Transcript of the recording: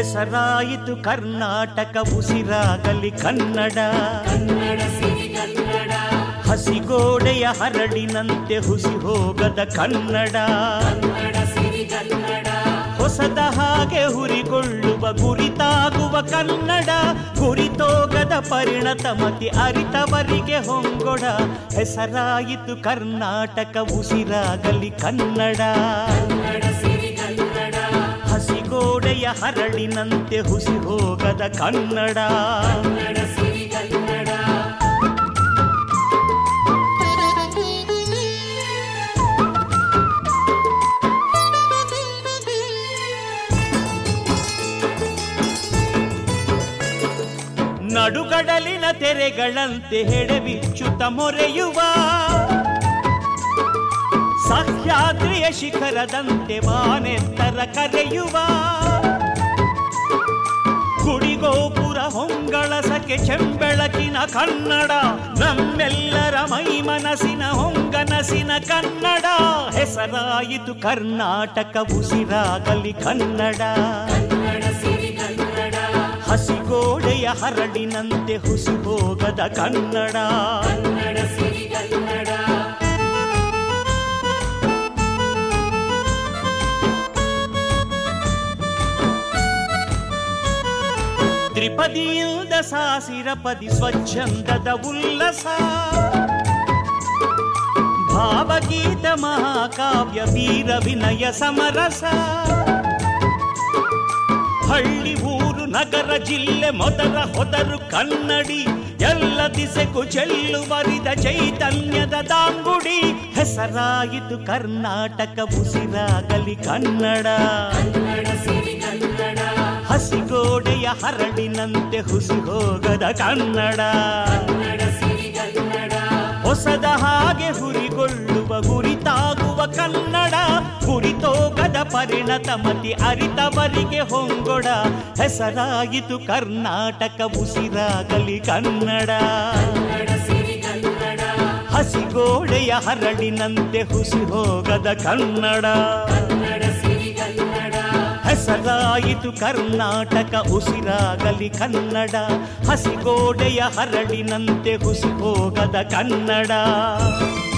ಹೆಸರಾಯಿತು ಕರ್ನಾಟಕ ಉಸಿರಾಗಲಿ ಕನ್ನಡ ಹಸಿಗೋಡೆಯ ಹರಡಿನಂತೆ ಹುಸಿ ಹೋಗದ ಕನ್ನಡ ಹೊಸದ ಹಾಗೆ ಹುರಿಗೊಳ್ಳುವ ಗುರಿತಾಗುವ ಕನ್ನಡ ಗುರಿತೋಗದ ಪರಿಣತ ಮತಿ ಅರಿತವರಿಗೆ ಹೊಂಗೊಡ ಹೆಸರಾಯಿತು ಕರ್ನಾಟಕ ಉಸಿರಾಗಲಿ ಕನ್ನಡ ಹಸಿಗೋಡೆಯ ಹರಳಿನಂತೆ ಹುಸಿ ಹೋಗದ ಕನ್ನಡ ನಡುಗಡಲಿನ ತೆರೆಗಳಂತೆ ಹೆಡೆಬಿಚ್ಚುತ್ತ ಮೊರೆಯುವ ಸಹ್ಯಾದ್ರಿಯ ಶಿಖರದಂತೆ ಮಾನೆತ್ತರ ಕರೆಯುವ ಗುಡಿಗೋಪುರ ಹೊಂಗಳಸಕ್ಕೆ ಚೆಂಬೆಳಕಿನ ಕನ್ನಡ ನಮ್ಮೆಲ್ಲರ ಮೈ ಮನಸ್ಸಿನ ಹೊಂಗನಸಿನ ಕನ್ನಡ ಹೆಸರಾಯಿತು ಕರ್ನಾಟಕ ಉಸಿರಾಗಲಿ ಕನ್ನಡ ಹಸಿಗೋಡೆಯ ಹರಡಿನಂತೆ ಹುಸಿ ಹೋಗದ ಕನ್ನಡ ತ್ರಿಪದಿಯಿಂದ ಸಾಸಿರ ಪದಿ ಸ್ವಚ್ಛಂದದ ಉಲ್ಲಸ ಭಾವಗೀತ ಮಹಾಕಾವ್ಯ ವೀರ ವಿನಯ ಸಮರಸ ಹಳ್ಳಿ ಊರು ನಗರ ಜಿಲ್ಲೆ ಮೊದಲ ಹೊದರು ಕನ್ನಡಿ ಎಲ್ಲ ದಿಸೆಗೂ ಚೆಲ್ಲುವರಿದ ಚೈತನ್ಯದ ದಾಂಗುಡಿ ಹೆಸರಾಯಿತು ಕರ್ನಾಟಕ ಉಸಿರಾಗಲಿ ಕನ್ನಡ ಹಸಿಗೋಡೆಯ ಹರಡಿನಂತೆ ಹುಸಿ ಹೋಗದ ಕನ್ನಡ ಹೊಸದ ಹಾಗೆ ಹುರಿಗೊಳ್ಳುವ ಗುರಿತಾಗುವ ಕನ್ನಡ ಗುರಿತೋಗದ ಪರಿಣತ ಮತಿ ಅರಿತವರಿಗೆ ಹೊಂಗೊಡ ಹೆಸರಾಯಿತು ಕರ್ನಾಟಕ ಉಸಿರಾಗಲಿ ಕನ್ನಡ ಹಸಿಗೋಡೆಯ ಹರಡಿನಂತೆ ಹುಸಿ ಹೋಗದ ಕನ್ನಡ ಹೆಸರಾಯಿತು ಕರ್ನಾಟಕ ಉಸಿರಾಗಲಿ ಕನ್ನಡ ಹಸಿಗೋಡೆಯ ಹರಡಿನಂತೆ ಹುಸಿ ಹೋಗದ ಕನ್ನಡ